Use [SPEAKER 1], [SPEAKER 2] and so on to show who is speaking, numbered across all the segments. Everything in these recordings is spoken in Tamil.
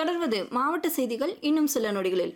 [SPEAKER 1] தொடர்வது மாவட்ட செய்திகள் இன்னும் சில நொடிகளில்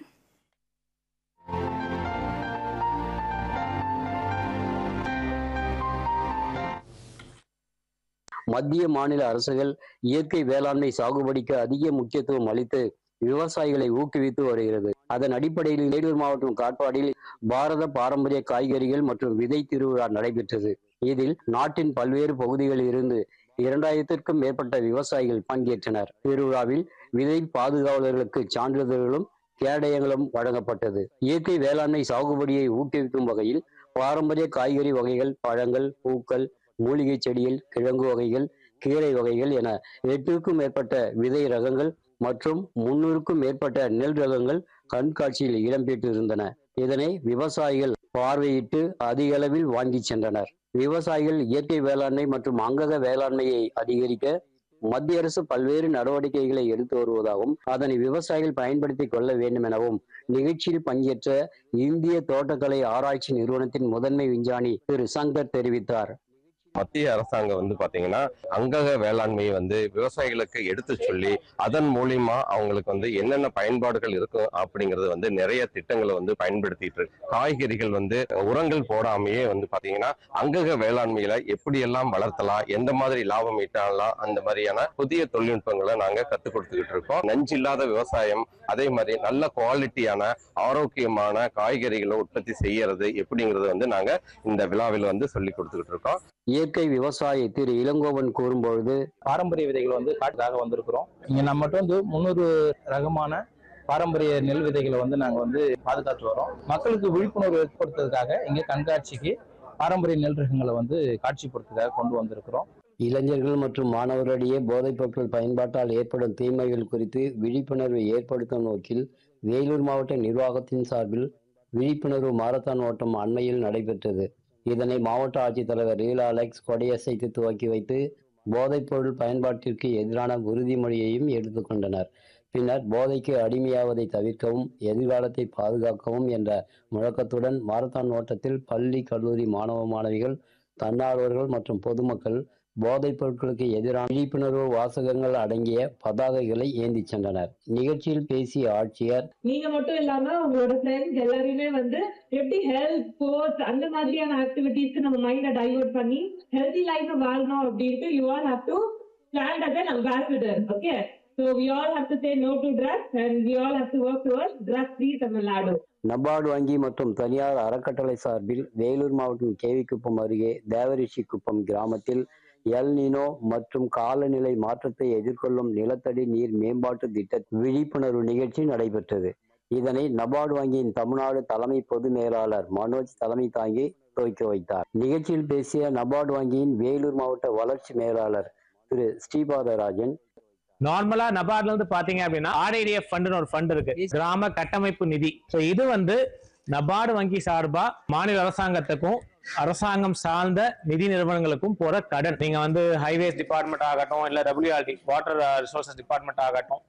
[SPEAKER 2] மத்திய மாநில அரசுகள் இயற்கை வேளாண்மை சாகுபடிக்கு அதிக முக்கியத்துவம் அளித்து விவசாயிகளை ஊக்குவித்து வருகிறது அதன் அடிப்படையில் வேலூர் மாவட்டம் காட்பாடியில் பாரத பாரம்பரிய காய்கறிகள் மற்றும் விதை திருவிழா நடைபெற்றது இதில் நாட்டின் பல்வேறு பகுதிகளில் இருந்து இரண்டாயிரத்திற்கும் மேற்பட்ட விவசாயிகள் பங்கேற்றனர் திருவிழாவில் விதை பாதுகாவலர்களுக்கு சான்றிதழ்களும் கேடயங்களும் வழங்கப்பட்டது இயற்கை வேளாண்மை சாகுபடியை ஊக்குவிக்கும் வகையில் பாரம்பரிய காய்கறி வகைகள் பழங்கள் பூக்கள் மூலிகை செடிகள் கிழங்கு வகைகள் கீரை வகைகள் என எட்டுக்கும் மேற்பட்ட விதை ரகங்கள் மற்றும் முன்னூறுக்கும் மேற்பட்ட நெல் ரகங்கள் கண்காட்சியில் இடம்பெற்றிருந்தன இதனை விவசாயிகள் பார்வையிட்டு அதிக அளவில் வாங்கி சென்றனர் விவசாயிகள் இயற்கை வேளாண்மை மற்றும் அங்கக வேளாண்மையை அதிகரிக்க மத்திய அரசு பல்வேறு நடவடிக்கைகளை எடுத்து வருவதாகவும் அதனை விவசாயிகள் பயன்படுத்திக் கொள்ள வேண்டும் எனவும் நிகழ்ச்சியில் பங்கேற்ற இந்திய தோட்டக்கலை ஆராய்ச்சி நிறுவனத்தின் முதன்மை விஞ்ஞானி திரு சங்கர் தெரிவித்தார்
[SPEAKER 3] மத்திய அரசாங்கம் வந்து பாத்தீங்கன்னா அங்கக வேளாண்மையை வந்து விவசாயிகளுக்கு எடுத்து சொல்லி அதன் மூலியமா அவங்களுக்கு வந்து என்னென்ன பயன்பாடுகள் இருக்கும் அப்படிங்கறது வந்து நிறைய திட்டங்களை வந்து பயன்படுத்திட்டு இருக்கு காய்கறிகள் வந்து உரங்கள் போடாமையே வந்து பாத்தீங்கன்னா அங்கக வேளாண்மையில எப்படி எல்லாம் வளர்த்தலாம் எந்த மாதிரி லாபம் ஈட்டலாம் அந்த மாதிரியான புதிய தொழில்நுட்பங்களை நாங்க கத்துக் கொடுத்துக்கிட்டு இருக்கோம் நஞ்சில்லாத விவசாயம் அதே மாதிரி நல்ல குவாலிட்டியான ஆரோக்கியமான காய்கறிகளை உற்பத்தி செய்யறது எப்படிங்கறது வந்து நாங்க இந்த விழாவில் வந்து சொல்லி கொடுத்துக்கிட்டு இருக்கோம்
[SPEAKER 2] இயற்கை விவசாயி திரு இளங்கோவன் கூறும்பொழுது
[SPEAKER 4] பாரம்பரிய விதைகள் வந்து காட்டுக்காக வந்திருக்கிறோம் இங்க நம்மகிட்ட வந்து முந்நூறு ரகமான பாரம்பரிய நெல் விதைகளை வந்து நாங்க வந்து பாதுகாத்து வரோம் மக்களுக்கு விழிப்புணர்வு ஏற்படுத்துறதுக்காக இங்க கண்காட்சிக்கு பாரம்பரிய நெல் ரகங்களை வந்து காட்சிப்படுத்துறதுக்காக கொண்டு வந்திருக்கிறோம்
[SPEAKER 2] இளைஞர்கள் மற்றும் மாணவர்களிடையே போதைப் பொருட்கள் பயன்பாட்டால் ஏற்படும் தீமைகள் குறித்து விழிப்புணர்வை ஏற்படுத்தும் நோக்கில் வேலூர் மாவட்ட நிர்வாகத்தின் சார்பில் விழிப்புணர்வு மாரத்தான் ஓட்டம் அண்மையில் நடைபெற்றது இதனை மாவட்ட ஆட்சித்தலைவர் ரீலா அலெக்ஸ் கொடையசைத்து துவக்கி வைத்து போதைப் பொருள் பயன்பாட்டிற்கு எதிரான உறுதிமொழியையும் எடுத்துக்கொண்டனர் பின்னர் போதைக்கு அடிமையாவதை தவிர்க்கவும் எதிர்காலத்தை பாதுகாக்கவும் என்ற முழக்கத்துடன் மாரத்தான் ஓட்டத்தில் பள்ளி கல்லூரி மாணவ மாணவிகள் தன்னார்வர்கள் மற்றும் பொதுமக்கள் போதைப் பொருட்களுக்கு எதிரான விழிப்புணர்வு வாசகங்கள் அடங்கிய பதாகைகளை ஏந்தி சென்றனர் நிகழ்ச்சியில் பேசிய ஆட்சியர்
[SPEAKER 5] நீங்க மட்டும் இல்லாம உங்களோட ஃப்ரெண்ட்ஸ் எல்லாரையுமே வந்து எப்படி ஹெல்த் ஸ்போர்ட்ஸ் அந்த மாதிரியான ஆக்டிவிட்டீஸ்க்கு நம்ம மைண்ட டைவர்ட் பண்ணி ஹெல்தி லைஃப் வாழணும் அப்படின்ட்டு you all have to stand as an ambassador okay so we all have to say no to drugs and we all have to work towards drugs free Tamil Nadu
[SPEAKER 2] NABARD வங்கி மற்றும் தனியார் அறக்கட்டளை சார்பில் வேலூர் மாவட்டம் கேவிக்குப்பம் அருகே தேவரிஷிக்குப்பம் கிராமத்தில் எல் நினோ மற்றும் காலநிலை மாற்றத்தை எதிர்கொள்ளும் நிலத்தடி நீர் மேம்பாட்டு திட்ட விழிப்புணர்வு நிகழ்ச்சி நடைபெற்றது இதனை நபார்டு வங்கியின் தமிழ்நாடு தலைமை பொது மேலாளர் மனோஜ் தலைமை தாங்கி துவக்கி வைத்தார் நிகழ்ச்சியில் பேசிய நபார்டு வங்கியின் வேலூர் மாவட்ட வளர்ச்சி மேலாளர் திரு ஸ்ரீபாதராஜன்
[SPEAKER 6] நார்மலா நபார்ட்ல இருந்து பாத்தீங்க அப்படின்னா ஆர்ஐடிஎஃப் ஃபண்ட்னு ஒரு ஃபண்ட் இருக்கு கிராம கட்டமைப்பு நிதி ஸோ இது வந்து நபார்டு வங்கி சார்பா மாநில அரசாங்கத்துக்கும் அரசாங்கம் சார்ந்த நிதி நிறுவனங்களுக்கும் போற கடன் நீங்க வந்து ஹைவேஸ் டிபார்ட்மெண்ட் ஆகட்டும் இல்ல டபிள்யூஆர்டி வாட்டர் ரிசோர்சஸ் டிபார்ட்மெண்ட் ஆகட்டும்